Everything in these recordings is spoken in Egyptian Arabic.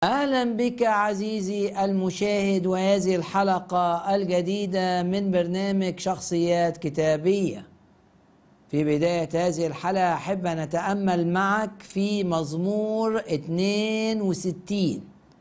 اهلا بك عزيزي المشاهد وهذه الحلقه الجديده من برنامج شخصيات كتابيه في بدايه هذه الحلقه احب ان اتامل معك في مزمور 62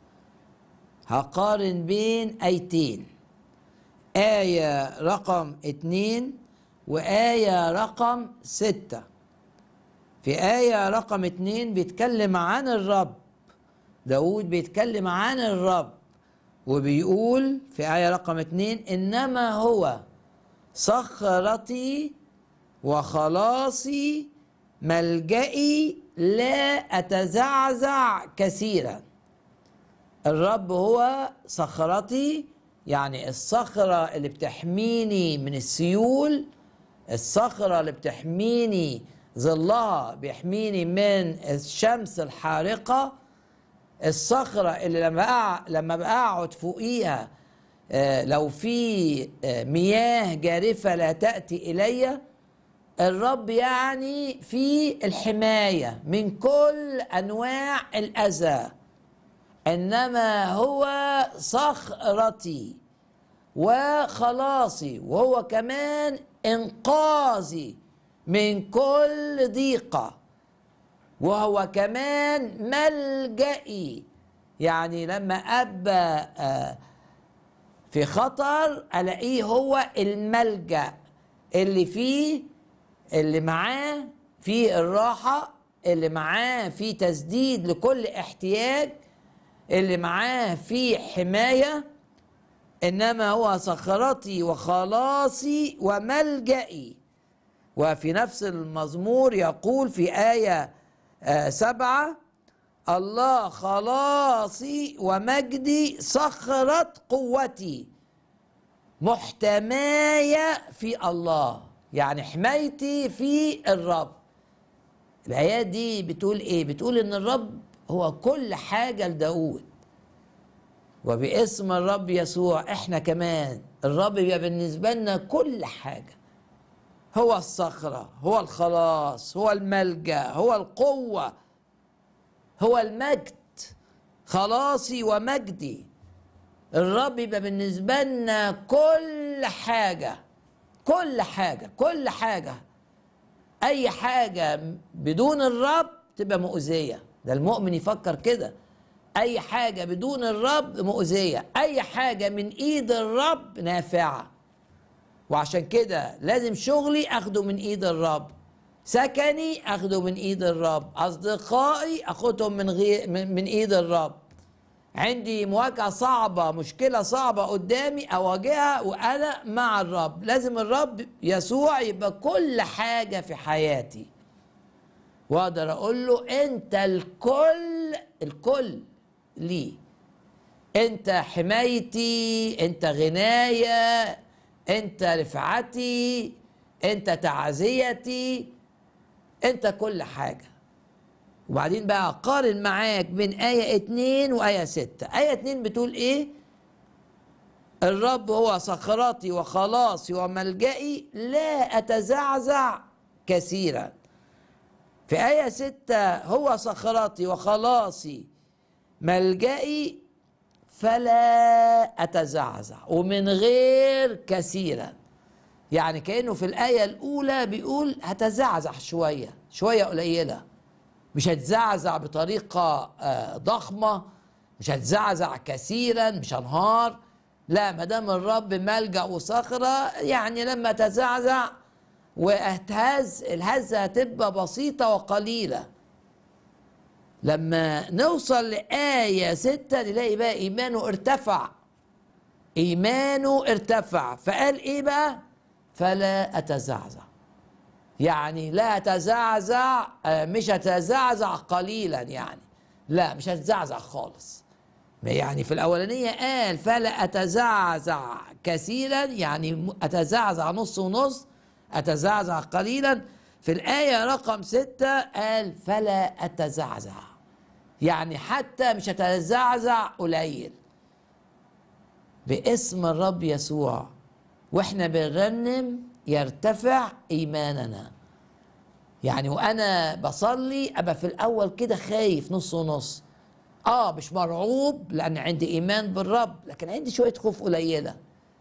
هقارن بين ايتين ايه رقم 2 وايه رقم 6 في ايه رقم 2 بيتكلم عن الرب داود بيتكلم عن الرب وبيقول في آية رقم اتنين إنما هو صخرتي وخلاصي ملجئي لا أتزعزع كثيرا الرب هو صخرتي يعني الصخرة اللي بتحميني من السيول الصخرة اللي بتحميني ظلها بيحميني من الشمس الحارقة الصخرة اللي لما أقع لما بقعد فوقيها آه لو في آه مياه جارفة لا تأتي إلي الرب يعني في الحماية من كل أنواع الأذى إنما هو صخرتي وخلاصي وهو كمان إنقاذي من كل ضيقه وهو كمان ملجئي يعني لما ابقى في خطر الاقيه هو الملجا اللي فيه اللي معاه في الراحه اللي معاه في تسديد لكل احتياج اللي معاه في حمايه انما هو صخرتي وخلاصي وملجئي وفي نفس المزمور يقول في ايه آه سبعة الله خلاصي ومجدي صخرة قوتي محتماية في الله يعني حمايتي في الرب الآيات دي بتقول إيه؟ بتقول إن الرب هو كل حاجة لداود وباسم الرب يسوع إحنا كمان الرب يبقى بالنسبة لنا كل حاجة هو الصخرة هو الخلاص هو الملجأ هو القوة هو المجد خلاصي ومجدي الرب يبقى بالنسبة لنا كل حاجة كل حاجة كل حاجة أي حاجة بدون الرب تبقى مؤذية ده المؤمن يفكر كده أي حاجة بدون الرب مؤذية أي حاجة من إيد الرب نافعة وعشان كده لازم شغلي اخده من ايد الرب سكني اخده من ايد الرب اصدقائي اخدهم من غير من, من ايد الرب عندي مواجهه صعبه مشكله صعبه قدامي اواجهها وانا مع الرب لازم الرب يسوع يبقى كل حاجه في حياتي واقدر اقول له انت الكل الكل لي انت حمايتي انت غنايه انت رفعتي انت تعزيتي انت كل حاجة وبعدين بقى اقارن معاك بين آية اتنين وآية ستة آية اتنين بتقول ايه الرب هو صخرتي وخلاصي وملجئي لا أتزعزع كثيرا في آية ستة هو صخرتي وخلاصي ملجئي فلا أتزعزع ومن غير كثيرا يعني كأنه في الآية الأولى بيقول هتزعزع شوية شوية قليلة مش هتزعزع بطريقة ضخمة مش هتزعزع كثيرا مش هنهار لا ما دام الرب ملجأ وصخرة يعني لما تزعزع واهتز الهزة هتبقى بسيطة وقليلة لما نوصل لآية ستة نلاقي بقى إيمانه ارتفع إيمانه ارتفع فقال إيه بقى فلا أتزعزع يعني لا أتزعزع مش أتزعزع قليلا يعني لا مش هتزعزع خالص يعني في الأولانية قال فلا أتزعزع كثيرا يعني أتزعزع نص ونص أتزعزع قليلا في الآية رقم ستة قال فلا أتزعزع يعني حتى مش هتزعزع قليل باسم الرب يسوع واحنا بنرنم يرتفع ايماننا يعني وانا بصلي ابقى في الاول كده خايف نص ونص اه مش مرعوب لان عندي ايمان بالرب لكن عندي شويه خوف قليله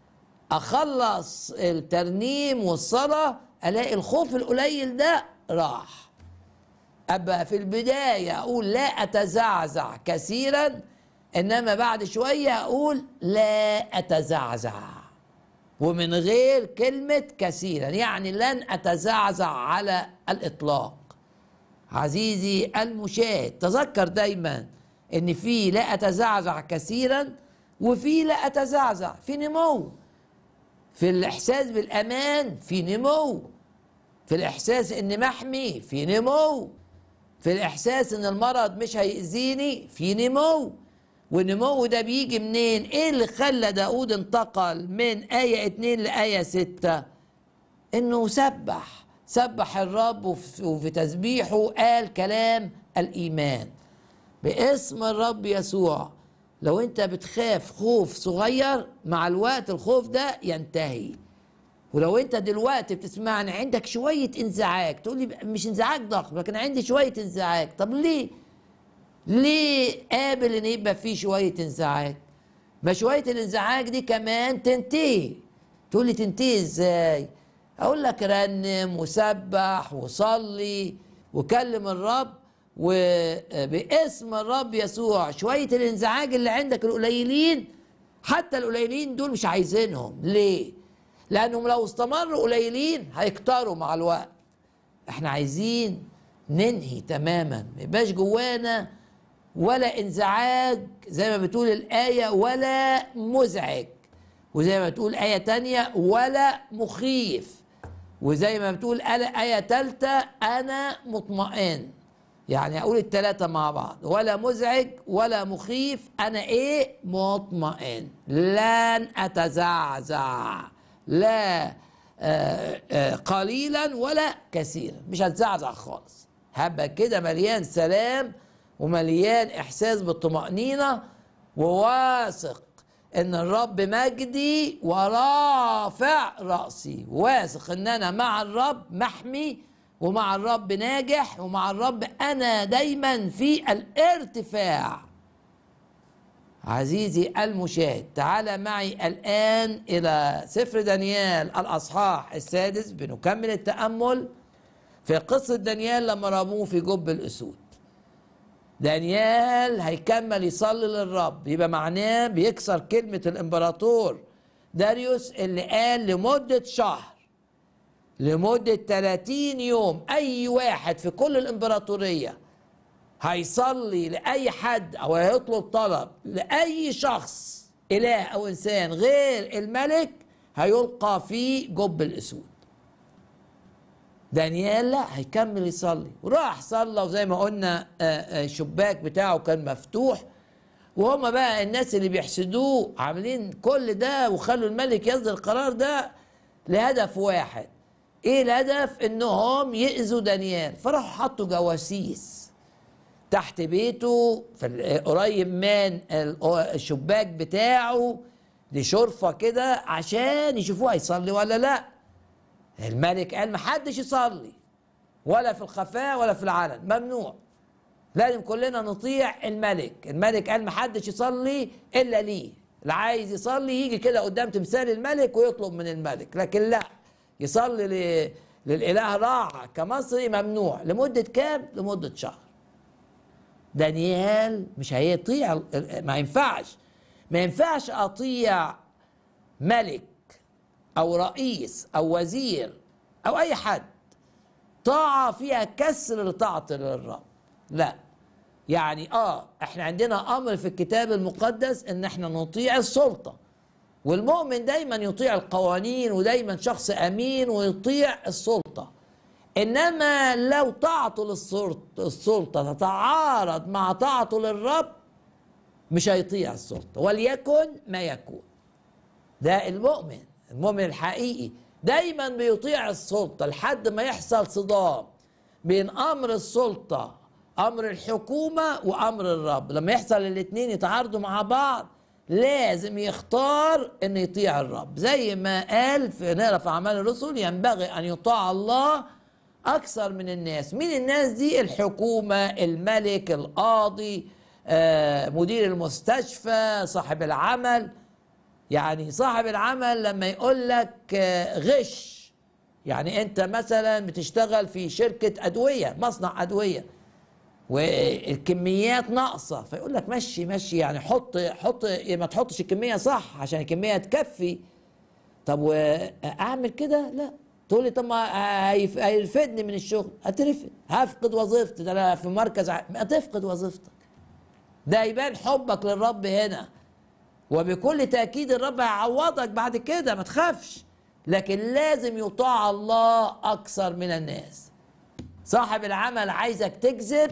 اخلص الترنيم والصلاه الاقي الخوف القليل ده راح ابقى في البدايه اقول لا اتزعزع كثيرا انما بعد شويه اقول لا اتزعزع ومن غير كلمه كثيرا يعني لن اتزعزع على الاطلاق عزيزي المشاهد تذكر دايما ان في لا اتزعزع كثيرا وفي لا اتزعزع في نمو في الاحساس بالامان في نمو في الاحساس اني محمي في نمو في الاحساس ان المرض مش هيأذيني في نمو والنمو ده بيجي منين ايه اللي خلى داود انتقل من آية اتنين لآية ستة انه سبح سبح الرب وفي تسبيحه قال كلام الايمان باسم الرب يسوع لو انت بتخاف خوف صغير مع الوقت الخوف ده ينتهي ولو انت دلوقتي بتسمعني عندك شويه انزعاج تقول لي مش انزعاج ضخم لكن عندي شويه انزعاج طب ليه ليه قابل ان يبقى فيه شويه انزعاج ما شويه الانزعاج دي كمان تنتهي تقول لي تنتهي ازاي اقول لك رنم وسبح وصلي وكلم الرب وباسم الرب يسوع شويه الانزعاج اللي عندك القليلين حتى القليلين دول مش عايزينهم ليه لانهم لو استمروا قليلين هيكتروا مع الوقت احنا عايزين ننهي تماما ما يبقاش جوانا ولا انزعاج زي ما بتقول الآية ولا مزعج وزي ما بتقول آية تانية ولا مخيف وزي ما بتقول آية تالتة أنا مطمئن يعني أقول التلاتة مع بعض ولا مزعج ولا مخيف أنا إيه مطمئن لن أتزعزع لا آه، آه، قليلا ولا كثيرا مش هتزعزع خالص هبقى كده مليان سلام ومليان احساس بالطمانينه وواثق ان الرب مجدي ورافع راسي واثق ان انا مع الرب محمي ومع الرب ناجح ومع الرب انا دايما في الارتفاع عزيزي المشاهد تعال معي الان الى سفر دانيال الاصحاح السادس بنكمل التامل في قصه دانيال لما رموه في جب الاسود دانيال هيكمل يصلي للرب يبقى معناه بيكسر كلمة الامبراطور داريوس اللي قال لمدة شهر لمدة 30 يوم أي واحد في كل الإمبراطورية هيصلي لأي حد أو هيطلب طلب لأي شخص إله أو إنسان غير الملك هيلقى في جب الأسود دانيال لا هيكمل يصلي وراح صلى وزي ما قلنا آه، آه، الشباك بتاعه كان مفتوح وهم بقى الناس اللي بيحسدوه عاملين كل ده وخلوا الملك يصدر القرار ده لهدف واحد ايه الهدف انهم يأذوا دانيال فراحوا حطوا جواسيس تحت بيته في قريب من الشباك بتاعه لشرفة كده عشان يشوفوه هيصلي ولا لا الملك قال ما حدش يصلي ولا في الخفاء ولا في العلن ممنوع لازم كلنا نطيع الملك الملك قال ما حدش يصلي الا ليه اللي عايز يصلي يجي كده قدام تمثال الملك ويطلب من الملك لكن لا يصلي ل... للاله راعة كمصري ممنوع لمدة كام لمدة شهر دانيال مش هيطيع ما ينفعش ما ينفعش اطيع ملك او رئيس او وزير او اي حد طاعه فيها كسر لطاعه للرب لا يعني اه احنا عندنا امر في الكتاب المقدس ان احنا نطيع السلطه والمؤمن دايما يطيع القوانين ودايما شخص امين ويطيع السلطه انما لو طاعته للسلطه تتعارض مع طاعته للرب مش هيطيع السلطه وليكن ما يكون ده المؤمن المؤمن الحقيقي دايما بيطيع السلطة لحد ما يحصل صدام بين أمر السلطة أمر الحكومة وأمر الرب لما يحصل الاثنين يتعارضوا مع بعض لازم يختار أن يطيع الرب زي ما قال في نقرا في أعمال الرسل ينبغي أن يطاع الله أكثر من الناس مين الناس دي الحكومة الملك القاضي آه، مدير المستشفى صاحب العمل يعني صاحب العمل لما يقول لك آه، غش يعني انت مثلا بتشتغل في شركة ادوية مصنع ادوية والكميات ناقصة فيقول لك مشي مشي يعني حط حط ما تحطش الكمية صح عشان الكمية تكفي طب واعمل كده لا تقول لي طب ما هيف- هيرفدني من الشغل هترفد هفقد وظيفتي ده انا في مركز ع- هتفقد وظيفتك ده يبان حبك للرب هنا وبكل تأكيد الرب هيعوضك بعد كده ما تخافش لكن لازم يطاع الله أكثر من الناس صاحب العمل عايزك تكذب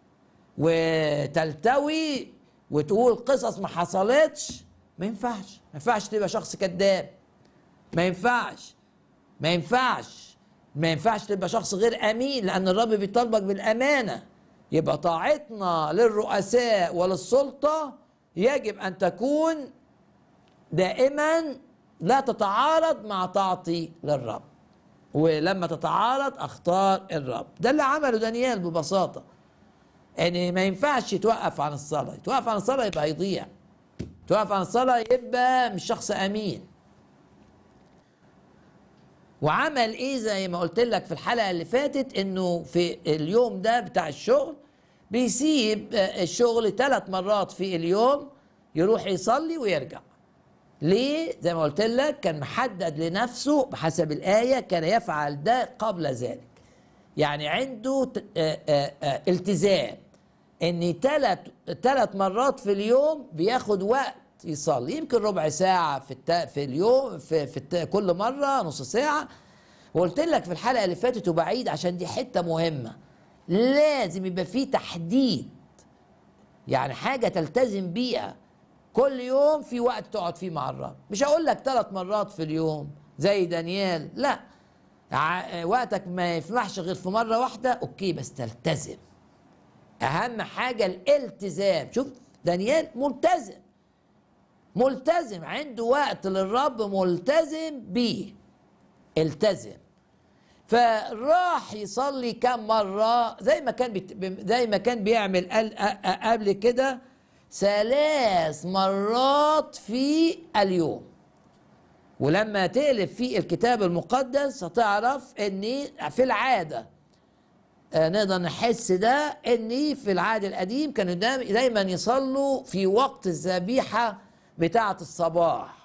وتلتوي وتقول قصص ما حصلتش ما ينفعش ما ينفعش تبقى شخص كذاب ما ينفعش ما ينفعش ما ينفعش تبقى شخص غير امين لان الرب بيطالبك بالامانه يبقى طاعتنا للرؤساء وللسلطه يجب ان تكون دائما لا تتعارض مع طاعتي للرب ولما تتعارض اختار الرب ده اللي عمله دانيال ببساطه ان ما ينفعش يتوقف عن الصلاه يتوقف عن الصلاه يبقى هيضيع يتوقف عن الصلاه يبقى مش شخص امين وعمل ايه زي ما قلت لك في الحلقه اللي فاتت انه في اليوم ده بتاع الشغل بيسيب آه، الشغل ثلاث مرات في اليوم يروح يصلي ويرجع ليه زي ما قلت لك كان محدد لنفسه بحسب الايه كان يفعل ده قبل ذلك يعني عنده ت- آه، آه، آه، التزام ان ثلاث ثلاث مرات في اليوم بياخد وقت يصلي يمكن ربع ساعة في الت... في اليوم في, في الت... كل مرة نص ساعة وقلت لك في الحلقة اللي فاتت وبعيد عشان دي حتة مهمة لازم يبقى فيه تحديد يعني حاجة تلتزم بيها كل يوم في وقت تقعد فيه مع الرب مش هقول لك ثلاث مرات في اليوم زي دانيال لا ع- وقتك ما يسمحش غير في مرة واحدة اوكي بس تلتزم اهم حاجة الالتزام شوف دانيال ملتزم ملتزم عنده وقت للرب ملتزم بيه التزم فراح يصلي كم مرة زي ما كان بت... زي ما كان بيعمل قل- أ- أ- قبل كده ثلاث مرات في اليوم ولما تقلب في الكتاب المقدس هتعرف ان في العاده آه، نقدر نحس ده ان في العهد القديم كانوا دايما دايما يصلوا في وقت الذبيحه بتاعه الصباح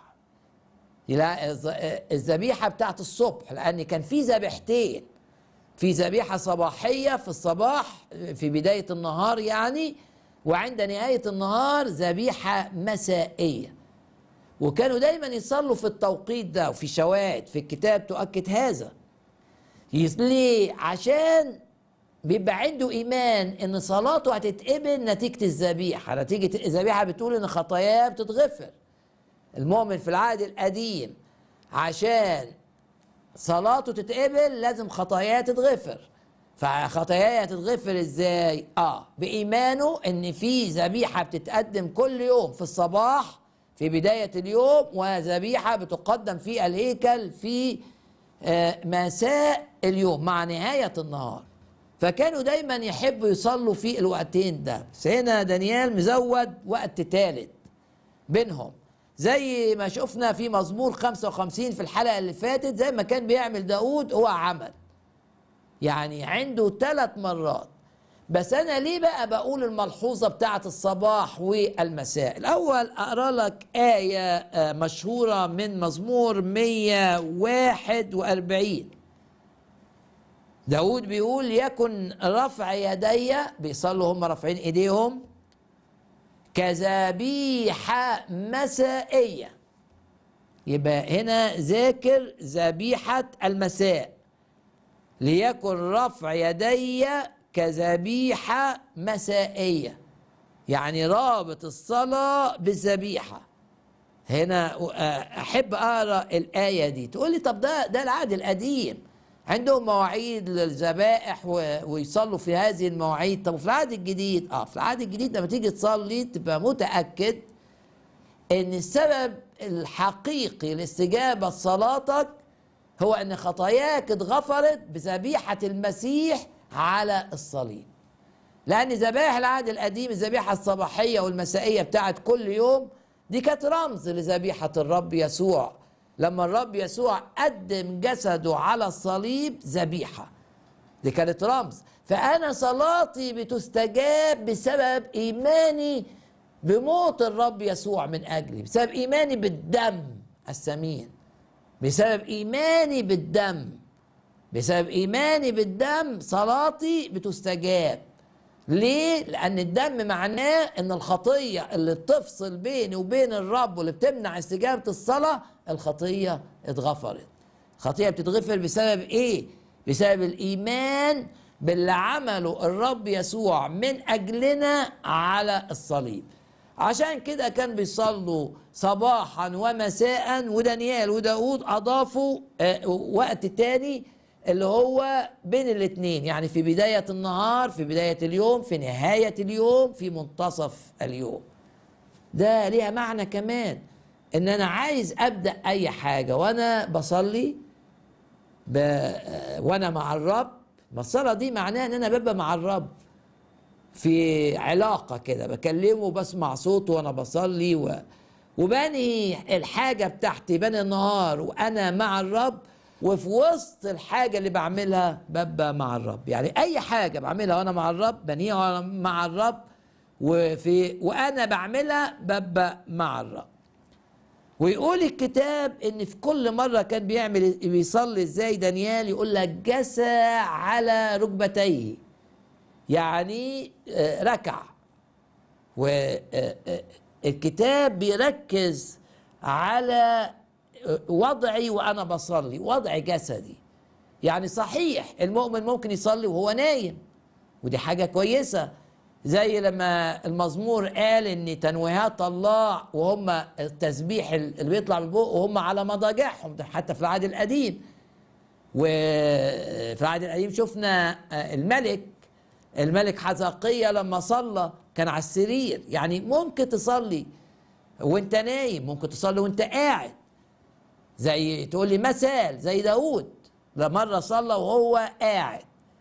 لا الز- آه، الذبيحه بتاعه الصبح لان كان في ذبيحتين في ذبيحه صباحيه في الصباح آه، في بدايه النهار يعني وعند نهايه النهار ذبيحه مسائيه وكانوا دايما يصلوا في التوقيت ده وفي شواهد في الكتاب تؤكد هذا يس- ليه عشان بيبقى عنده ايمان ان صلاته هتتقبل نتيجه الذبيحه نتيجه الذبيحه بتقول ان خطاياه بتتغفر المؤمن في العهد القديم عشان صلاته تتقبل لازم خطاياه تتغفر فخطاياه تتغفر ازاي اه بايمانه ان في ذبيحه بتتقدم كل يوم في الصباح في بدايه اليوم وذبيحه بتقدم في الهيكل في آه، مساء اليوم مع نهايه النهار فكانوا دايما يحبوا يصلوا في الوقتين ده بس هنا دانيال مزود وقت ثالث بينهم زي ما شفنا في مزمور 55 في الحلقة اللي فاتت زي ما كان بيعمل داود هو عمل يعني عنده ثلاث مرات بس انا ليه بقى بقول الملحوظة بتاعت الصباح والمساء الاول اقرا لك آية آه، مشهورة من مزمور 141 داود بيقول يكن رفع يدي بيصلوا هم رافعين ايديهم كذبيحة مسائية يبقى هنا ذاكر ذبيحة المساء ليكن رفع يدي كذبيحة مسائية يعني رابط الصلاة بالذبيحة هنا أحب أقرأ الآية دي تقول لي طب ده ده العهد القديم عندهم مواعيد للذبائح و- ويصلوا في هذه المواعيد طب وفي العهد الجديد اه في العهد الجديد لما تيجي تصلي تبقى متأكد ان السبب الحقيقي لاستجابة صلاتك هو ان خطاياك اتغفرت بذبيحة المسيح على الصليب لان ذبائح العهد القديم الذبيحه الصباحيه والمسائيه بتاعت كل يوم دي كانت رمز لذبيحه الرب يسوع لما الرب يسوع قدم جسده على الصليب ذبيحه دي كانت رمز فانا صلاتي بتستجاب بسبب ايماني بموت الرب يسوع من اجلي بسبب ايماني بالدم الثمين بسبب ايماني بالدم بسبب ايماني بالدم صلاتي بتستجاب ليه؟ لأن الدم معناه إن الخطية اللي بتفصل بيني وبين الرب واللي بتمنع استجابة الصلاة الخطية اتغفرت. الخطية بتتغفر بسبب إيه؟ بسبب الإيمان باللي عمله الرب يسوع من أجلنا على الصليب. عشان كده كان بيصلوا صباحا ومساء ودانيال وداود أضافوا آه، وقت تاني اللي هو بين الاثنين يعني في بداية النهار في بداية اليوم في نهاية اليوم في منتصف اليوم ده ليها معنى كمان ان انا عايز ابدا اي حاجه وانا بصلي ب... وانا مع الرب ما الصلاه دي معناها ان انا ببقى مع الرب في علاقه كده بكلمه بسمع صوته وانا بصلي و... وبني الحاجه بتاعتي بني النهار وانا مع الرب وفي وسط الحاجه اللي بعملها ببقى مع الرب يعني اي حاجه بعملها وانا مع الرب بنيها وانا مع الرب وفي وانا بعملها ببقى مع الرب ويقول الكتاب ان في كل مره كان بيعمل بيصلي ازاي دانيال يقول لك جسى على ركبتيه يعني آه، ركع والكتاب بيركز على آه، وضعي وانا بصلي وضع جسدي يعني صحيح المؤمن ممكن يصلي وهو نايم ودي حاجه كويسه زي لما المزمور قال ان تنويهات الله وهم التسبيح اللي بيطلع من بقه وهم على مضاجعهم ده حتى في العهد القديم وفي العهد القديم شفنا الملك الملك حزقية لما صلى كان على السرير يعني ممكن تصلي وانت نايم ممكن تصلي وانت قاعد زي تقول لي مثال زي داود لمرة صلى وهو قاعد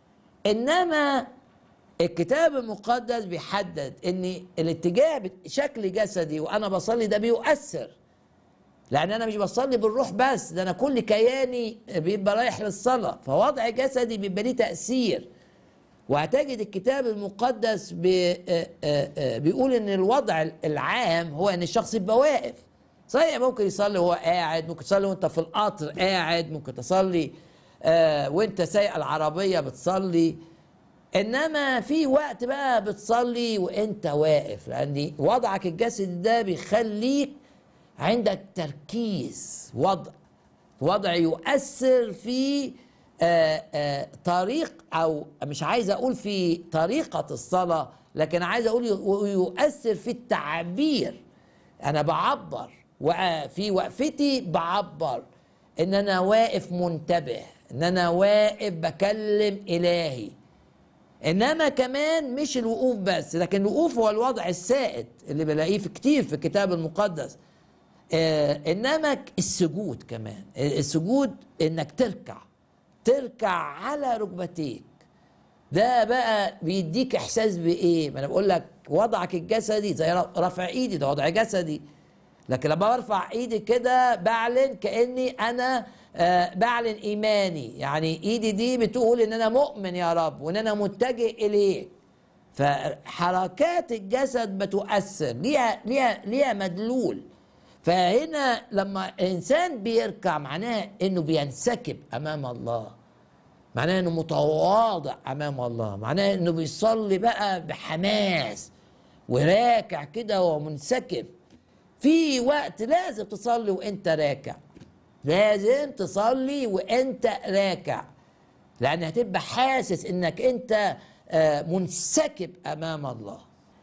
انما الكتاب المقدس بيحدد ان الاتجاه بشكل جسدي وانا بصلي ده بيؤثر لان انا مش بصلي بالروح بس ده انا كل كياني بيبقى رايح للصلاه فوضع جسدي بيبقى ليه تاثير وهتجد الكتاب المقدس بي آه، آه، آه، بيقول ان الوضع العام هو ان الشخص يبقى واقف صحيح ممكن يصلي وهو قاعد ممكن تصلي وانت في القطر قاعد ممكن تصلي آه، وانت سايق العربيه بتصلي انما في وقت بقى بتصلي وانت واقف لان وضعك الجسدي ده بيخليك عندك تركيز وضع وضع يؤثر في آه، آه، طريق او مش عايز اقول في طريقه الصلاه لكن عايز اقول يو- يؤثر في التعبير انا بعبر وفي وقفتي بعبر ان انا واقف منتبه ان انا واقف بكلم الهي انما كمان مش الوقوف بس لكن الوقوف هو الوضع السائد اللي بلاقيه في كتير في الكتاب المقدس آه انما السجود كمان السجود انك تركع تركع على ركبتيك ده بقى بيديك احساس بايه ما انا بقول لك وضعك الجسدي زي رفع ايدي ده وضع جسدي لكن لما برفع ايدي كده بعلن كاني انا آه بعلن ايماني يعني ايدي دي بتقول ان انا مؤمن يا رب وان انا متجه اليك فحركات الجسد بتؤثر ليها ليها ليها مدلول فهنا لما انسان بيركع معناه انه بينسكب امام الله معناه انه متواضع امام الله معناه انه بيصلي بقى بحماس وراكع كده ومنسكب في وقت لازم تصلي وانت راكع لازم تصلي وانت راكع لان هتبقى حاسس انك انت آه، منسكب امام الله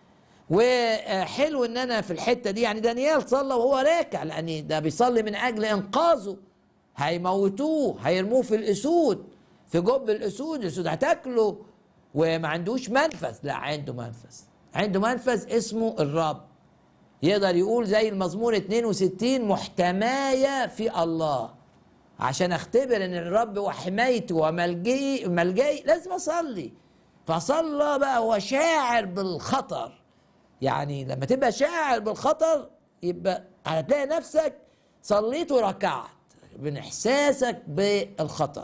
وحلو ان انا في الحته دي يعني دانيال صلى وهو راكع لان ده بيصلي من اجل انقاذه هيموتوه هيرموه في الاسود في جب الاسود الاسود هتاكله وما عندوش منفذ لا عنده منفذ عنده منفذ اسمه الرب يقدر يقول زي المزمور 62 محتماية في الله عشان اختبر ان الرب هو حمايتي وملجئي ملجئي لازم اصلي فصلى بقى هو شاعر بالخطر يعني لما تبقى شاعر بالخطر يبقى هتلاقي نفسك صليت وركعت من احساسك بالخطر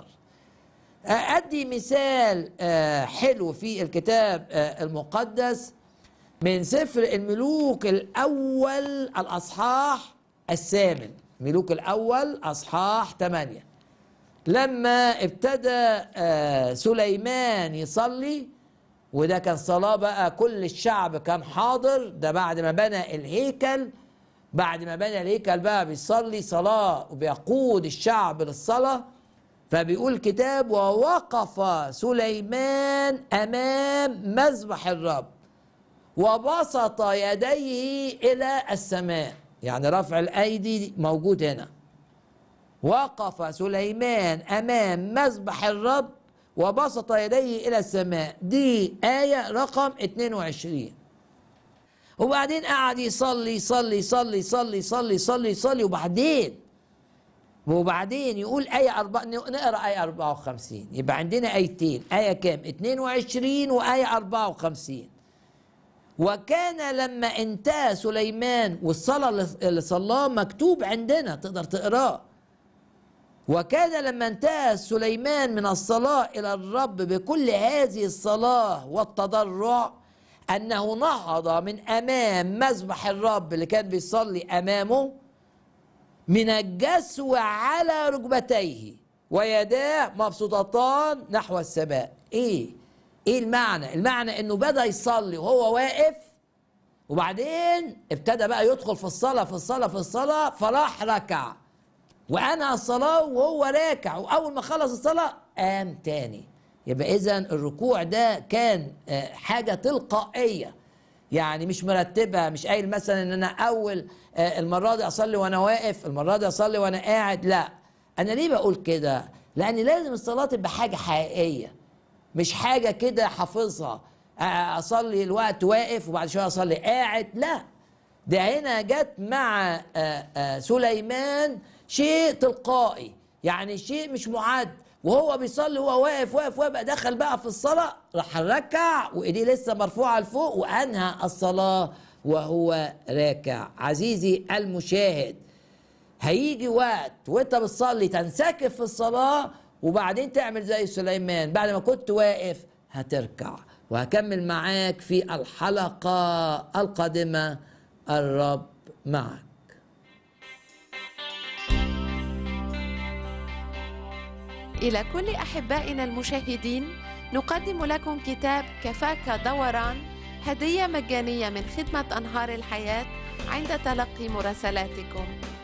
ادي مثال آه، حلو في الكتاب آه، المقدس من سفر الملوك الاول الاصحاح الثامن ملوك الاول اصحاح 8 لما ابتدى آه، سليمان يصلي وده كان صلاة بقى كل الشعب كان حاضر ده بعد ما بنى الهيكل بعد ما بنى الهيكل بقى بيصلي صلاة وبيقود الشعب للصلاة فبيقول كتاب ووقف سليمان أمام مذبح الرب وبسط يديه إلى السماء يعني رفع الأيدي موجود هنا وقف سليمان أمام مذبح الرب وبسط يديه إلى السماء دي آية رقم 22 وبعدين قعد يصلي يصلي يصلي يصلي يصلي يصلي يصلي وبعدين وبعدين يقول آية أربعة نقرأ آية 54 يبقى عندنا آيتين آية كام 22 وآية 54 وكان لما انتهى سليمان والصلاة اللي صلاه مكتوب عندنا تقدر تقراه وكان لما انتهى سليمان من الصلاة إلى الرب بكل هذه الصلاة والتضرع أنه نهض من أمام مذبح الرب اللي كان بيصلي أمامه من الجسو على ركبتيه ويداه مبسوطتان نحو السماء ايه ايه المعنى المعنى انه بدا يصلي وهو واقف وبعدين ابتدى بقى يدخل في الصلاه في الصلاه في الصلاه فراح ركع وانا الصلاه وهو راكع واول ما خلص الصلاه قام تاني يبقى اذا الركوع ده كان آه، حاجه تلقائيه يعني مش مرتبها مش قايل مثلا ان انا اول آه، المره دي اصلي وانا واقف المره دي اصلي وانا قاعد لا انا ليه بقول كده لان لازم الصلاه تبقى حاجه حقيقيه مش حاجه كده حافظها آه، اصلي الوقت واقف وبعد شويه اصلي قاعد لا ده هنا جت مع سليمان شيء تلقائي يعني شيء مش معد وهو بيصلي وهو واقف واقف واقف دخل بقى في الصلاة راح ركع وإيديه لسه مرفوعة لفوق وأنهى الصلاة وهو راكع عزيزي المشاهد هيجي وقت وانت بتصلي تنسكب في الصلاة وبعدين تعمل زي سليمان بعد ما كنت واقف هتركع وهكمل معاك في الحلقة القادمة الرب معك إلى كل أحبائنا المشاهدين نقدم لكم كتاب كفاك دوران هدية مجانية من خدمة أنهار الحياة عند تلقي مراسلاتكم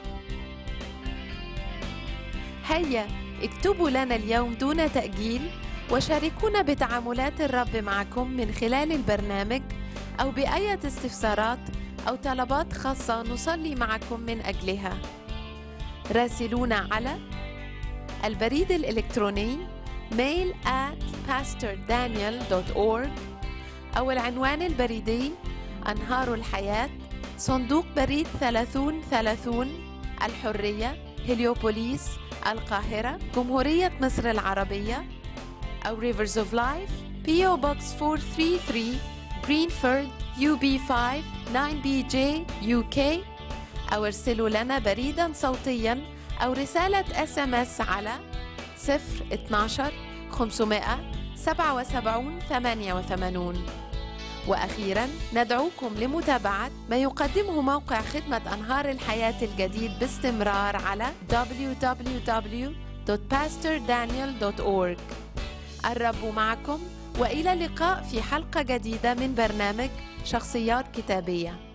هيا اكتبوا لنا اليوم دون تأجيل وشاركونا بتعاملات الرب معكم من خلال البرنامج أو بأية استفسارات أو طلبات خاصة نصلي معكم من أجلها راسلونا على البريد الإلكتروني mail at pastordaniel.org أو العنوان البريدي أنهار الحياة صندوق بريد 3030 الحرية هليوبوليس القاهرة جمهورية مصر العربية أو Rivers of Life PO Box 433 Greenford UB5 9BJ UK أو ارسلوا لنا بريدا صوتيا أو رسالة اس ام اس على 012 577 88 وأخيرا ندعوكم لمتابعة ما يقدمه موقع خدمة أنهار الحياة الجديد باستمرار على www.pastordaniel.org الرب معكم وإلى اللقاء في حلقة جديدة من برنامج شخصيات كتابية